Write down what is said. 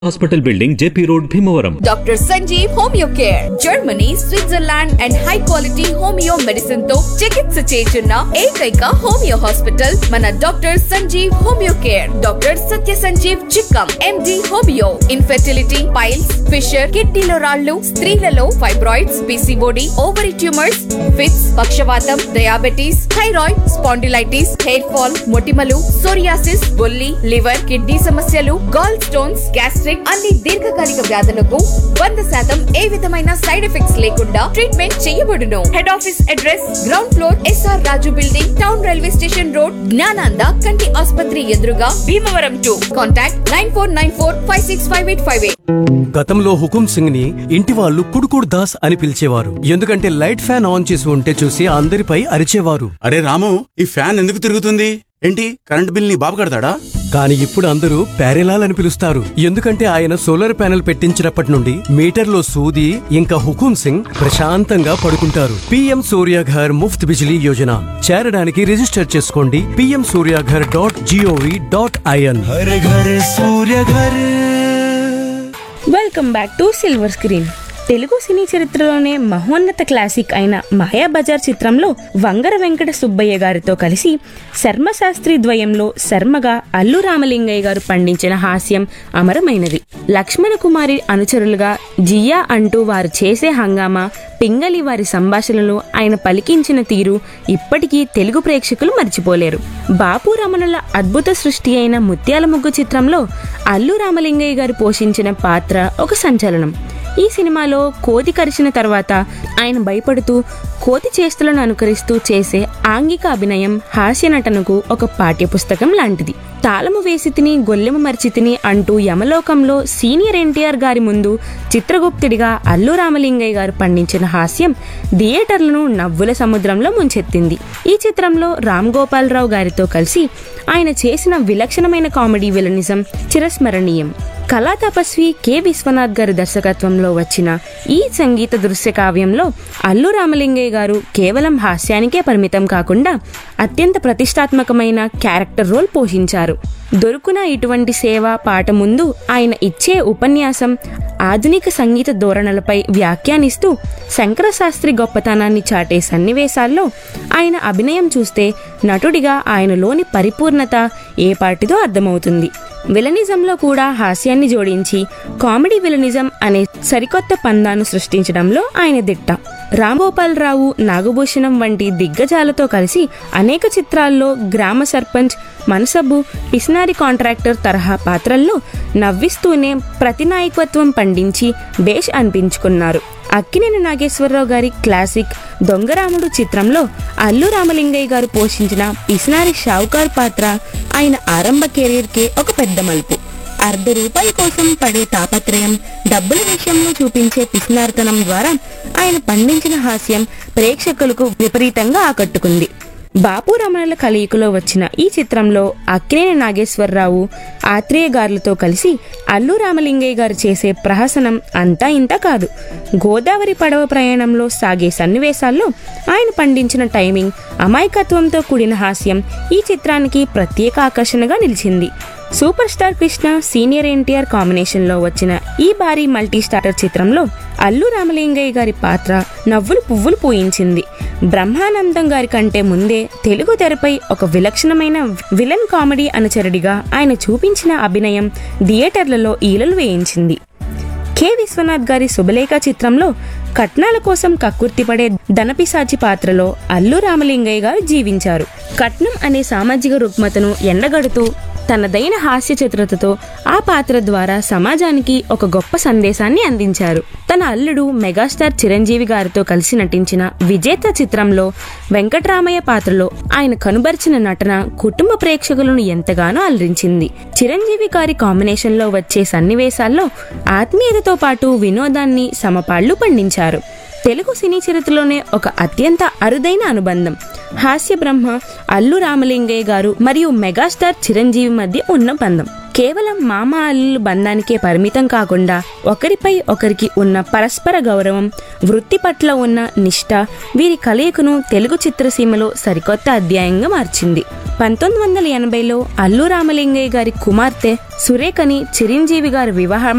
hospital building JP road Bhimavaram doctor Sanjeev homeo care Germany Switzerland and high quality homeo medicine తో చికిత్స చేస్తున్న ఏకైక homeo hospital మన doctor Sanjeev homeo care doctor Satya Sanjeev Chikkam MD homeo infertility piles fissure కిడ్నీలో రాళ్లు స్త్రీలలో fibroids PCOD ovary tumours fits పక్షవాతం diabetes thyroid spondylitis hair fall మొటిమలు సోరియాసిస్ బొల్లి లివర్ కిడ్నీ సమస్యలు గాల్ స్టోన్స్ గ్యాస్ట్రిక్ అన్ని దీర్ఘకాలిక వ్యాధులకు వంద శాతం ఏ విధమైన సైడ్ ఎఫెక్ట్స్ లేకుండా ట్రీట్మెంట్ చేయబడును head office address ground floor SR Raju building town railway station road Gnananda కంటి ఆసుపత్రి ఎదురుగా Bhimavaram to contact nine four nine four five six five eight five eight గతంలో హుకుం సింగ్ ని ఇంటి వాళ్ళు కుడుకుడు దాస్ అని పిలిచేవారు ఎందుకంటే లైట్ ఫ్యాన్ ఆన్ చేసి ఉంటే చూసి అందరిపై అరిచేవారు అరే రాము ఈ ఫ్యాన్ ఎందుకు తిరుగుతుంది ఏంటి కరెంట్ బిల్ నీ బాబు కడతాడా కానీ ఇప్పుడు అందరూ ప్యారెలాల్ అని పిలుస్తారు ఎందుకంటే ఆయన సోలార్ ప్యానెల్ పెట్టించినప్పటి నుండి మీటర్లో సూది ఇంకా హుకుం సింగ్ ప్రశాంతంగా పడుకుంటారు పిఎం సూర్యాఘర్ ముఫ్త్ బిజిలీ యోజన చేరడానికి రిజిస్టర్ చేసుకోండి PM Suryaghar dot GOV dot IN हर घर सूर्य घर welcome back to silver screen Telugu cine చరిత్రలోనే మహోన్నత క్లాసిక్ అయిన మాయాబజార్ చిత్రంలో వంగర వెంకట సుబ్బయ్య గారితో కలిసి శర్మశాస్త్రి ద్వయంలో శర్మగా అల్లు రామలింగయ్య గారు పండించిన హాస్యం అమరమైనది లక్ష్మణ కుమారి అనుచరులుగా జియా అంటూ వారు చేసే హంగామా పింగళి వారి సంభాషణలు ఆయన పలికించిన తీరు ఇప్పటికీ తెలుగు ప్రేక్షకులు మర్చిపోలేరు బాపు రమణుల అద్భుత సృష్టి అయిన ముత్యాల ముగ్గు చిత్రంలో అల్లు రామలింగయ్య గారు పోషించిన పాత్ర ఒక సంచలనం ఈ సినిమాలో కోతి కరిచిన తర్వాత ఆయన భయపడుతూ కోతి చేష్టలను అనుకరిస్తూ చేసే ఆంగిక అభినయం హాస్య నటనకు ఒక పాఠ్యపుస్తకం లాంటిది తాళము వేసి తిని గొల్లెము మర్చి తిని అంటూ యమలోకంలో సీనియర్ ఎన్టీఆర్ గారి ముందు చిత్రగుప్తుడిగా అల్లు రామలింగయ్య గారు పండించిన హాస్యం థియేటర్లను నవ్వుల సముద్రంలో ముంచెత్తింది ఈ చిత్రంలో రామ్ గోపాలరావు గారితో కలిసి ఆయన చేసిన విలక్షణమైన కామెడీ విలనిజం చిరస్మరణీయం కళా తపస్వి కె విశ్వనాథ్ గారి దర్శకత్వంలో వచ్చిన ఈ సంగీత దృశ్య కావ్యంలో అల్లు రామలింగయ్య గారు కేవలం హాస్యానికే పరిమితం కాకుండా అత్యంత ప్రతిష్టాత్మకమైన క్యారెక్టర్ రోల్ పోషించారు దొరుకున ఇటువంటి సేవ పాట ముందు ఆయన ఇచ్చే ఉపన్యాసం ఆధునిక సంగీత ధోరణులపై వ్యాఖ్యానిస్తూ శంకరశాస్త్రి గొప్పతనాన్ని చాటే సన్నివేశాల్లో ఆయన అభినయం చూస్తే నటుడిగా ఆయనలోని పరిపూర్ణత ఏ పాటిదో అర్థమవుతుంది విలనిజంలో కూడా హాస్యాన్ని జోడించి కామెడీ విలనిజం అనే సరికొత్త పందాను సృష్టించడంలో ఆయన దిట్ట రాంగోపాలరావు నాగభూషణం వంటి దిగ్గజాలతో కలిసి అనేక చిత్రాల్లో గ్రామ సర్పంచ్ మనసబ్బు పిసినారి కాంట్రాక్టర్ తరహా పాత్రల్లో నవ్విస్తూనే ప్రతినాయకత్వం పండించి బేష్ అనిపించుకున్నారు అక్కినేని నాగేశ్వరరావు గారి క్లాసిక్ దొంగరాముడు చిత్రంలో అల్లు రామలింగయ్య గారు పోషించిన పిసినారి షావుకార్ పాత్ర ఆయన ఆరంభ కెరీర్కే ఒక పెద్ద మలుపు అర్ధ రూపాయి కోసం పడే తాపత్రయం డబ్బుల విషయంలో చూపించే పిసినార్తనం ద్వారా ఆయన పండించిన హాస్యం ప్రేక్షకులకు విపరీతంగా ఆకట్టుకుంది బాపు రమణుల కలయికలో వచ్చిన ఈ చిత్రంలో అక్కినేని నాగేశ్వరరావు ఆత్రేయ గారులతో కలిసి అల్లు రామలింగయ్య గారు చేసే ప్రహసనం అంతా ఇంత కాదు గోదావరి పడవ ప్రయాణంలో సాగే సన్నివేశాల్లో ఆయన పండించిన టైమింగ్ అమాయకత్వంతో కూడిన హాస్యం ఈ చిత్రానికి ప్రత్యేక ఆకర్షణగా నిలిచింది super star Krishna senior NTR కాంబినేషన్లో వచ్చిన ఈ భారీ మల్టీ స్టారర్ చిత్రంలో అల్లు రామలింగయ్య గారి పాత్ర నవ్వులు పువ్వులు పూయించింది బ్రహ్మానందం గారి కంటే ముందే తెలుగు తెరపై ఒక విలక్షణమైన విలన్ కామెడీ అనుచరుడిగా ఆయన చూపించిన అభినయం థియేటర్లలో ఈలలు వేయించింది కె విశ్వనాథ్ గారి శుభలేఖ చిత్రంలో కట్నాల కోసం కక్కుర్తిపడే ధనపిశాచి పాత్రలో అల్లు రామలింగయ్య గారు జీవించారు కట్నం అనే సామాజిక రుగ్మతను ఎండగడుతూ తనదైన హాస్య చిత్రతతో ఆ పాత్ర ద్వారా సమాజానికి ఒక గొప్ప సందేశాన్ని అందించారు తన అల్లుడు మెగాస్టార్ చిరంజీవి గారితో కలిసి నటించిన విజేత చిత్రంలో వెంకట్రామయ్య పాత్రలో ఆయన కనుబర్చిన నటన కుటుంబ ప్రేక్షకులను ఎంతగానో అలరించింది చిరంజీవి గారి కాంబినేషన్లో వచ్చే సన్నివేశాల్లో ఆత్మీయతతో పాటు వినోదాన్ని సమపాళ్లు పండించారు తెలుగు సినీ చరిత్రలోనే ఒక అత్యంత అరుదైన అనుబంధం హాస్య బ్రహ్మ అల్లు రామలింగయ్య గారు మరియు మెగాస్టార్ చిరంజీవి మధ్య ఉన్న బంధం కె కేవలం మామ అల్లుల బంధానికే పరిమితం కాకుండా ఒకరిపై ఒకరికి ఉన్న పరస్పర గౌరవం వృత్తి పట్ల ఉన్న నిష్ఠ వీరి కలయికను తెలుగు చిత్రసీమలో సరికొత్త అధ్యాయంగా మార్చింది పంతొమ్మిది వందల ఎనభైలో అల్లు రామలింగయ్య గారి కుమార్తె సురేఖని చిరంజీవి గారి వివాహం